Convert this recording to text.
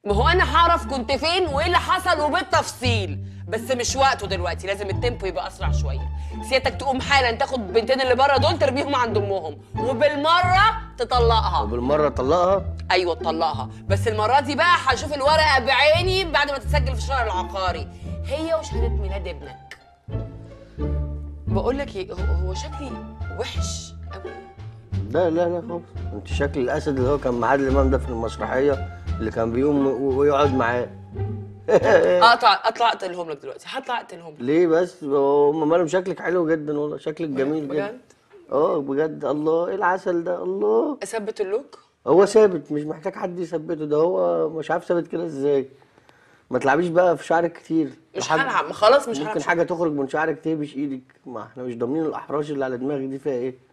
ما هو انا هعرف كنت فين وايه اللي حصل وبالتفصيل بس مش وقته دلوقتي لازم التيمبو يبقى اسرع شويه سيادتك تقوم حالا تاخد بنتين اللي بره دول ترميهم عند امهم وبالمره تطلقها وبالمره طلقها ايوه تطلقها بس المره دي بقى هشوف الورقه بعيني بعد ما تتسجل في الشهر العقاري هي وشهاده ميلاد ابنك بقول لك ايه هو هو شكلي وحش قوي لا لا لا خالص انت شكل الاسد اللي هو كان مع عادل امام ده في المسرحيه اللي كان بيقوم و- ويقعد معاه اطلع اطلع اقتلهم لك دلوقتي هطلع اقتلهم لك ليه بس هم مالهم شكلك حلو جدا والله شكلك جميل جدا بجد اه بجد الله ايه العسل ده الله اثبت اللوك هو ثابت مش محتاج حد يثبته ده هو مش عارف ثابت كده ازاي ما تلعبيش بقى في شعرك كتير مش لحد- هلعب خلاص مش هلعب ممكن حاجه تخرج من شعرك تهبش ايدك ما احنا مش ضامنين الاحراش اللي على دماغك دي فيها ايه